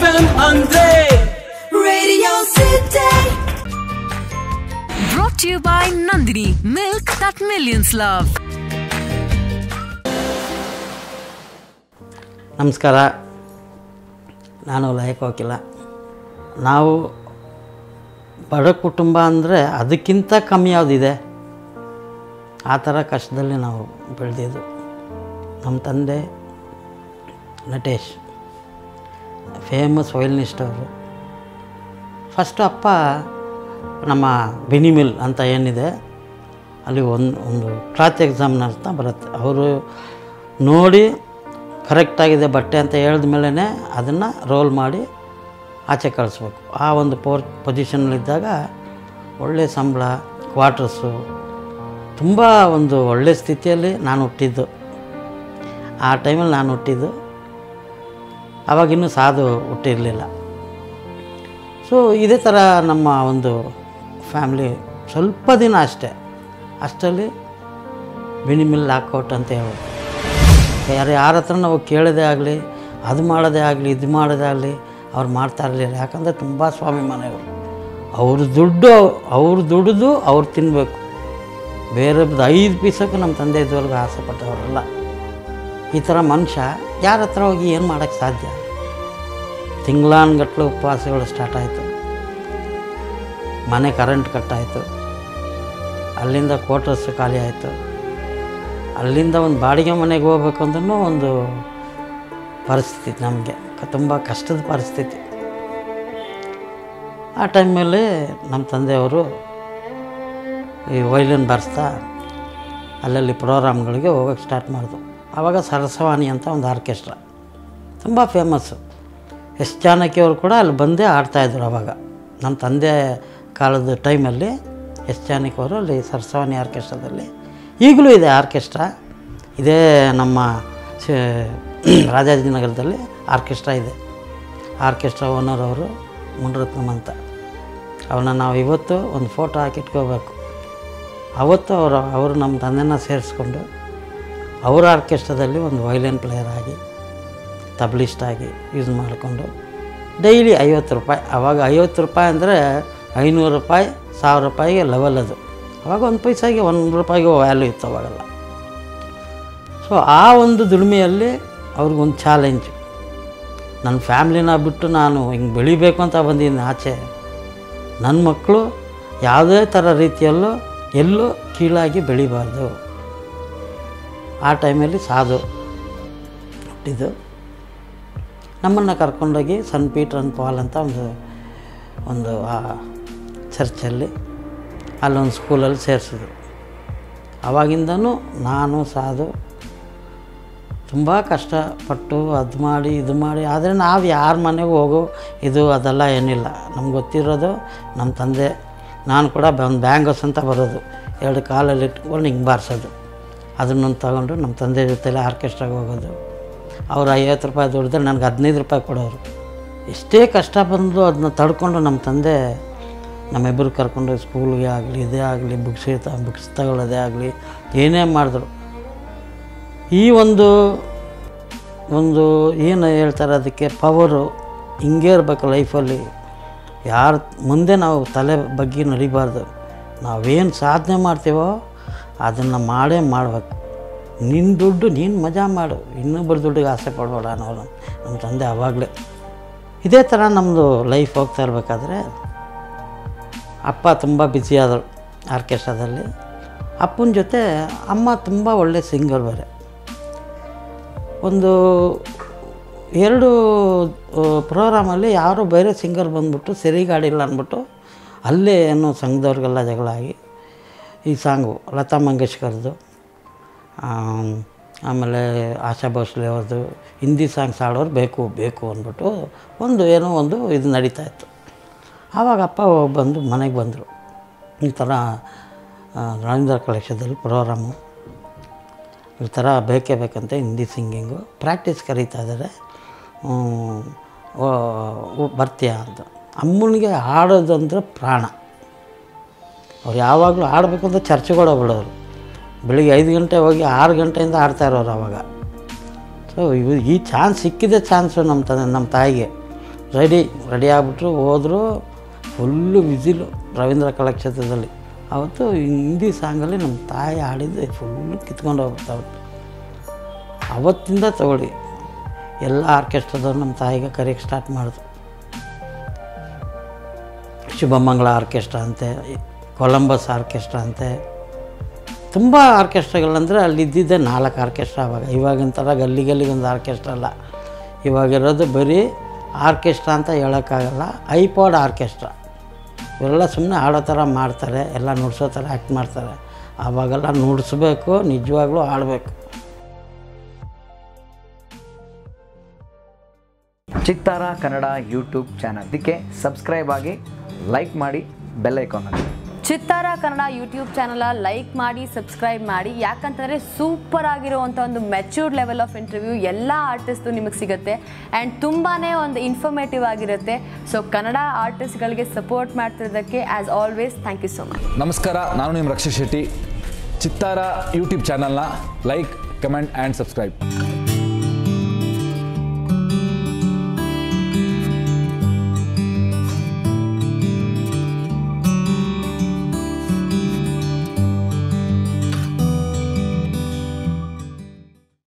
Fashion ಅಂದ್ರೆ Radio City. Brought to you by Nandini, milk that millions love. ನಮಸ್ಕಾರ ನಾನು ಲಯಕ್ ಹೋಗಿಲ್ಲ ನಾವು ಬಡ ಕುಟುಂಬ ಅಂದರೆ ಅದಕ್ಕಿಂತ ಕಮ್ಮಿ ಯಾವುದಿದೆ ಆ ಥರ ಕಷ್ಟದಲ್ಲಿ ನಾವು ಬೆಳೆದಿದ್ದು ನಮ್ಮ ತಂದೆ ನಟೇಶ್ ಫೇಮಸ್ ವಯಲಿನಿಸ್ಟ್ ಅವರು ಫಸ್ಟು ಅಪ್ಪ ನಮ್ಮ ಬಿನಿ ಮಿಲ್ ಅಂತ ಏನಿದೆ ಅಲ್ಲಿ ಒಂದು ಒಂದು ಕ್ಲಾತ್ ಎಕ್ಸಾಮ್ನ ಅಂತ ಬರುತ್ತೆ ಅವರು ನೋಡಿ ಕರೆಕ್ಟಾಗಿದೆ ಬಟ್ಟೆ ಅಂತ ಹೇಳಿದ ಮೇಲೇ ಅದನ್ನು ರೋಲ್ ಮಾಡಿ ಆಚೆ ಕಳಿಸ್ಬೇಕು ಆ ಒಂದು ಪೋರ್ ಪೊಸಿಷನಲ್ಲಿದ್ದಾಗ ಒಳ್ಳೆಯ ಸಂಬಳ ಕ್ವಾರ್ಟರ್ಸು ತುಂಬ ಒಂದು ಒಳ್ಳೆಯ ಸ್ಥಿತಿಯಲ್ಲಿ ನಾನು ಹುಟ್ಟಿದ್ದು ಆ ಟೈಮಲ್ಲಿ ನಾನು ಹುಟ್ಟಿದ್ದು ಆವಾಗಿನ್ನೂ ಸಾಧು ಹುಟ್ಟಿರಲಿಲ್ಲ ಸೊ ಇದೇ ಥರ ನಮ್ಮ ಒಂದು ಫ್ಯಾಮ್ಲಿ ಸ್ವಲ್ಪ ದಿನ ಅಷ್ಟೇ ಅಷ್ಟರಲ್ಲಿ ಮಿನಿಮಿಲ್ ಲಾಕೌಟ್ ಅಂತ ಹೇಳೋದು ಯಾರು ಯಾರ ಹತ್ರ ನಾವು ಕೇಳೋದೇ ಆಗಲಿ ಅದು ಮಾಡೋದೇ ಆಗಲಿ ಇದು ಮಾಡೋದೇ ಆಗಲಿ ಅವ್ರು ಮಾಡ್ತಾ ಇರಲಿಲ್ಲ ಯಾಕಂದರೆ ತುಂಬ ಸ್ವಾಭಿಮಾನಿಗಳು ಅವ್ರ ದುಡ್ಡು ಅವ್ರು ದುಡಿದು ಅವ್ರು ತಿನ್ನಬೇಕು ಬೇರೆಬ್ದು ಐದು ಪೀಸಕ್ಕೂ ನಮ್ಮ ತಂದೆ ಇದುವರೆಗೂ ಆಸೆ ಪಟ್ಟವರಲ್ಲ ಈ ಥರ ಮನುಷ್ಯ ಯಾರ ಹತ್ರ ಹೋಗಿ ಏನು ಮಾಡೋಕ್ಕೆ ಸಾಧ್ಯ ತಿಂಗಳಾನ್ಗಟ್ಲೆ ಉಪವಾಸಗಳು ಸ್ಟಾರ್ಟ್ ಆಯಿತು ಮನೆ ಕರೆಂಟ್ ಕಟ್ಟಾಯಿತು ಅಲ್ಲಿಂದ ಕ್ವಾರ್ಟರ್ಸ್ ಖಾಲಿ ಆಯಿತು ಅಲ್ಲಿಂದ ಒಂದು ಬಾಡಿಗೆ ಮನೆಗೆ ಹೋಗ್ಬೇಕು ಅಂದ್ರೂ ಒಂದು ಪರಿಸ್ಥಿತಿ ನಮಗೆ ತುಂಬ ಕಷ್ಟದ ಪರಿಸ್ಥಿತಿ ಆ ಟೈಮಲ್ಲಿ ನಮ್ಮ ತಂದೆಯವರು ಈ ವೈಲಿನ್ ಬಾರಿಸ್ತಾ ಅಲ್ಲಲ್ಲಿ ಪ್ರೋಗ್ರಾಮ್ಗಳಿಗೆ ಹೋಗೋಕ್ಕೆ ಸ್ಟಾರ್ಟ್ ಮಾಡಿದ್ರು ಆವಾಗ ಸರಸವಾಣಿ ಅಂತ ಒಂದು ಆರ್ಕೆಸ್ಟ್ರಾ ತುಂಬ ಫೇಮಸ್ಸು ಎಸ್ ಜಾನಕಿ ಅವರು ಕೂಡ ಅಲ್ಲಿ ಬಂದೇ ಆಡ್ತಾಯಿದ್ರು ಅವಾಗ ನಮ್ಮ ತಂದೆ ಕಾಲದ ಟೈಮಲ್ಲಿ ಎಸ್ ಜಾನಕಿ ಅವರು ಅಲ್ಲಿ ಸರಸವಾಣಿ ಆರ್ಕೆಸ್ಟ್ರಾದಲ್ಲಿ ಈಗಲೂ ಇದೆ ಆರ್ಕೆಸ್ಟ್ರಾ ಇದೇ ನಮ್ಮ ಶ- ರಾಜಾಜಿನಗರದಲ್ಲಿ ಆರ್ಕೆಸ್ಟ್ರಾ ಇದೆ ಆರ್ಕೆಸ್ಟ್ರಾ ಓನರ್ ಅವರು ಮುನ್ರತ್ನಮ್ ಅಂತ ಅವನ್ನ ನಾವು ಇವತ್ತು ಒಂದು ಫೋಟೋ ಹಾಕಿಟ್ಕೋಬೇಕು ಅವತ್ತು ಅವರು ಅವರು ನಮ್ಮ ತಂದೆನ ಸೇರಿಸ್ಕೊಂಡು ಅವರ ಆರ್ಕೆಸ್ಟ್ರಾದಲ್ಲಿ ಒಂದು ವೈಲಿನ್ ಪ್ಲೇಯರ್ ಆಗಿ ತಬ್ಲಿಸ್ಟ್ ಆಗಿ ಯೂಸ್ ಮಾಡಿಕೊಂಡು ಡೈಲಿ ಐವತ್ತು ರೂಪಾಯಿ ಆವಾಗ ಐವತ್ತು ರೂಪಾಯಿ ಅಂದರೆ ಐನೂರು ರೂಪಾಯಿ ಸಾವಿರ ರೂಪಾಯಿಗೆ ಲೆವೆಲ್ ಅದು ಅವಾಗ ಒಂದು ಪೈಸಾಗೆ ಒಂದು ರೂಪಾಯಿಗೆ ವ್ಯಾಲ್ಯೂ ಇತ್ತು ಅವಾಗೆಲ್ಲ ಸೊ ಆ ಒಂದು ದುಡಿಮೆಯಲ್ಲಿ ಅವ್ರಿಗೊಂದು ಚಾಲೆಂಜ್ ನನ್ನ ಫ್ಯಾಮ್ಲಿನ ಬಿಟ್ಟು ನಾನು ಹಿಂಗೆ ಬೆಳಿಬೇಕು ಅಂತ ಬಂದಿದ್ದೀನಿ ಆಚೆ ನನ್ನ ಮಕ್ಕಳು ಯಾವುದೇ ಥರ ರೀತಿಯಲ್ಲೂ ಎಲ್ಲೂ ಕೀಳಾಗಿ ಬೆಳಿಬಾರ್ದು ಆ ಟೈಮಲ್ಲಿ ಸಾಧು ಹುಟ್ಟಿದ್ದು ನಮ್ಮನ್ನು ಕರ್ಕೊಂಡೋಗಿ ಸನ್ ಪೀಟರ್ ಅಂಡ್ ಪಾಲ್ ಅಂತ ಒಂದು ಒಂದು ಆ ಚರ್ಚಲ್ಲಿ ಅಲ್ಲೊಂದು ಸ್ಕೂಲಲ್ಲಿ ಸೇರಿಸಿದ್ರು ಆವಾಗಿಂದನೂ ನಾನು ಸಾಧು ತುಂಬ ಕಷ್ಟಪಟ್ಟು ಅದು ಮಾಡಿ ಇದು ಮಾಡಿ ಆದರೆ ನಾವು ಯಾರ ಮನೆಗೂ ಹೋಗೋ ಇದು ಅದೆಲ್ಲ ಏನಿಲ್ಲ ನಮ್ಗೆ ಗೊತ್ತಿರೋದು ನಮ್ಮ ತಂದೆ ನಾನು ಕೂಡ ಒಂದು ಬ್ಯಾಂಗಸ್ ಅಂತ ಬರೋದು ಎರಡು ಕಾಲಲ್ಲಿ ಇಟ್ಕೊಂಡು ಹಿಂಗೆ ಬಾರಿಸೋದು ಅದನ್ನೊಂದು ತಗೊಂಡು ನಮ್ಮ ತಂದೆ ಜೊತೆಲಿ ಆರ್ಕೆಸ್ಟ್ರಾಗೆ ಹೋಗೋದು ಅವ್ರು ಐವತ್ತು ರೂಪಾಯಿ ದುಡಿದ್ರೆ ನನಗೆ ಹದಿನೈದು ರೂಪಾಯಿ ಕೊಡೋರು ಎಷ್ಟೇ ಕಷ್ಟ ಬಂದರೂ ಅದನ್ನ ತಡ್ಕೊಂಡು ನಮ್ಮ ತಂದೆ ನಮ್ಮಿಬ್ಬರು ಕರ್ಕೊಂಡು ಸ್ಕೂಲ್ಗೆ ಆಗಲಿ ಇದೇ ಆಗಲಿ ಬುಕ್ಸ್ ತ ಬುಕ್ಸ್ ತಗೊಳ್ಳೋದೇ ಆಗಲಿ ಏನೇ ಮಾಡಿದ್ರು ಈ ಒಂದು ಒಂದು ಏನು ಹೇಳ್ತಾರೆ ಅದಕ್ಕೆ ಪವರು ಹಿಂಗೆ ಇರಬೇಕು ಲೈಫಲ್ಲಿ ಯಾರ ಮುಂದೆ ನಾವು ತಲೆ ಬಗ್ಗೆ ನಡಿಬಾರ್ದು ನಾವೇನು ಸಾಧನೆ ಮಾಡ್ತೀವೋ ಅದನ್ನು ಮಾಡೇ ಮಾಡಬೇಕು ನಿನ್ನ ದುಡ್ಡು ನೀನು ಮಜಾ ಮಾಡು ಇನ್ನೊಬ್ಬರ ದುಡ್ಡಿಗೆ ಆಸೆ ಪಡಬೇಡ ಅನ್ನೋರು ನಮ್ಮ ತಂದೆ ಆವಾಗಲೇ ಇದೇ ಥರ ನಮ್ಮದು ಲೈಫ್ ಹೋಗ್ತಾ ಇರಬೇಕಾದ್ರೆ ಅಪ್ಪ ತುಂಬ ಬ್ಯುಸಿ ಆದರು ಆರ್ಕೆಸ್ಟ್ರಾದಲ್ಲಿ ಅಪ್ಪನ ಜೊತೆ ಅಮ್ಮ ತುಂಬ ಒಳ್ಳೆ ಸಿಂಗರ್ ಬೇರೆ ಒಂದು ಎರಡು ಪ್ರೋಗ್ರಾಮಲ್ಲಿ ಯಾರೋ ಬೇರೆ ಸಿಂಗರ್ ಬಂದ್ಬಿಟ್ಟು ಸರಿಗಾಡಿಲ್ಲ ಅಂದ್ಬಿಟ್ಟು ಅಲ್ಲೇ ಏನೋ ಸಂಘದವ್ರಿಗೆಲ್ಲ ಜಗಳ ಆಗಿ ಈ ಸಾಂಗು ಲತಾ ಮಂಗೇಶ್ಕರ್ದು ಆಮ್, ಆಮೇಲೆ ಆಶಾ ಭೋಸ್ಲೆ ಅವ್ರದ್ದು ಹಿಂದಿ ಸಾಂಗ್ಸ್ ಆಡೋರು ಬೇಕು ಬೇಕು ಅಂದ್ಬಿಟ್ಟು ಒಂದು ಏನೋ ಒಂದು ಇದು ನಡೀತಾ ಇತ್ತು ಆವಾಗ ಅಪ್ಪ ಬಂದು ಮನೆಗೆ ಬಂದರು ಈ ಥರ ಆ, ರವೀಂದ್ರ ಕಲೆಕ್ಷದಲ್ಲಿ ಪ್ರೋಗ್ರಾಮು ಈ ಥರ ಬೇಕೇ ಬೇಕಂತ ಹಿಂದಿ ಸಿಂಗಿಂಗು ಪ್ರಾಕ್ಟೀಸ್ ಕರೀತಾ ಇದ್ದಾರೆ ಹ್ಮ್, ಓ- ಓ- ಬರ್ತೀಯಾ ಅಂತ ಅಮ್ಮನಿಗೆ ಹಾಡೋದಂದ್ರೆ ಪ್ರಾಣ ಅವ್ರು ಯಾವಾಗಲೂ ಆಡಬೇಕು ಅಂತ ಚರ್ಚೆಗಳು ಬಿಡೋರು ಬೆಳಿಗ್ಗೆ ಐದು ಗಂಟೆ ಹೋಗಿ ಆರು ಗಂಟೆಯಿಂದ ಆಡ್ತಾ ಇರೋರು ಅವಾಗ ಸೊ ಇವು ಈ ಚಾನ್ಸ್ ಸಿಕ್ಕಿದೆ ಚಾನ್ಸು ನಮ್ಮ ತಂದೆ ನಮ್ಮ ತಾಯಿಗೆ ರೆಡಿ ರೆಡಿ ಆಗಿಬಿಟ್ರು ಹೋದರು ಫುಲ್ಲು ವಿಸಿಲು ರವೀಂದ್ರ ಕಲಾಕ್ಷೇತ್ರದಲ್ಲಿ ಅವತ್ತು ಹಿಂದಿ ಸಾಂಗಲ್ಲಿ ನಮ್ಮ ತಾಯಿ ಹಾಡಿದ್ದು ಫುಲ್ಲು ಕಿತ್ಕೊಂಡು ಹೋಗ್ಬಿಡ್ತು ಅವತ್ತು ಅವತ್ತಿಂದ ತಗೊಳ್ಳಿ ಎಲ್ಲ ಆರ್ಕೆಸ್ಟ್ರಾದವ್ರು ನಮ್ಮ ತಾಯಿಗೆ ಕರೆಯೋಕ್ಕೆ ಸ್ಟಾರ್ಟ್ ಮಾಡಿದ್ರು ಶುಭಮಂಗಳ ಆರ್ಕೆಸ್ಟ್ರಾ ಅಂತೆ ಕೊಲಂಬಸ್ ಆರ್ಕೆಸ್ಟ್ರಾ ಅಂತೆ ತುಂಬ ಆರ್ಕೆಸ್ಟ್ರಾಗಳಂದರೆ ಅಲ್ಲಿ ಇದ್ದಿದ್ದೆ ನಾಲ್ಕು ಆರ್ಕೆಸ್ಟ್ರಾ ಅವಾಗ ಇವಾಗಿನ ಥರ ಗಲ್ಲಿ ಗಲ್ಲಿಗೆ ಒಂದು ಆರ್ಕೆಸ್ಟ್ರಾ ಅಲ್ಲ ಇವಾಗಿರೋದು ಬರೀ ಆರ್ಕೆಸ್ಟ್ರಾ ಅಂತ ಹೇಳೋಕ್ಕಾಗಲ್ಲ ಐಪಾಡ್ ಆರ್ಕೆಸ್ಟ್ರಾ ಇವೆಲ್ಲ ಸುಮ್ಮನೆ ಆಡೋ ಥರ ಮಾಡ್ತಾರೆ ಎಲ್ಲ ನುಡ್ಸೋ ಥರ ಆ್ಯಕ್ಟ್ ಮಾಡ್ತಾರೆ ಆವಾಗೆಲ್ಲ ನುಡಿಸ್ಬೇಕು ನಿಜವಾಗ್ಲೂ ಆಡಬೇಕು ಚಿತ್ತಾರ ಕನ್ನಡ ಯೂಟ್ಯೂಬ್ ಚಾನಲ್ ಇದಕ್ಕೆ ಸಬ್ಸ್ಕ್ರೈಬ್ ಆಗಿ ಲೈಕ್ ಮಾಡಿ ಬೆಲ್ ಐಕಾನ್ ಅಲ್ಲಿ Chittara Kannada YouTube channel like ಮಾಡಿ ಸಬ್ಸ್ಕ್ರೈಬ್ ಮಾಡಿ ಯಾಕಂತಂದರೆ ಸೂಪರ್ ಆಗಿರುವಂಥ ಒಂದು ಮೆಚ್ಯೂರ್ಡ್ ಲೆವೆಲ್ ಆಫ್ ಇಂಟರ್ವ್ಯೂ ಎಲ್ಲ ಆರ್ಟಿಸ್ಟು ನಿಮಗೆ ಸಿಗುತ್ತೆ ಆ್ಯಂಡ್ ತುಂಬಾ ಒಂದು ಇನ್ಫಾರ್ಮೇಟಿವ್ ಆಗಿರುತ್ತೆ ಸೊ ಕನ್ನಡ ಆರ್ಟಿಸ್ಟ್ಗಳಿಗೆ ಸಪೋರ್ಟ್ ಮಾಡ್ತಿರೋದಕ್ಕೆ as always thank you so much ನಮಸ್ಕಾರ ನಾನು ನಿಮ್ಮ ರಕ್ಷಿತ್ ಶೆಟ್ಟಿ ಚಿತ್ತಾರ ಯೂಟ್ಯೂಬ್ ಚಾನಲ್ನ ಲೈಕ್ ಕಮೆಂಟ್ ಆ್ಯಂಡ್ ಸಬ್ಸ್ಕ್ರೈಬ್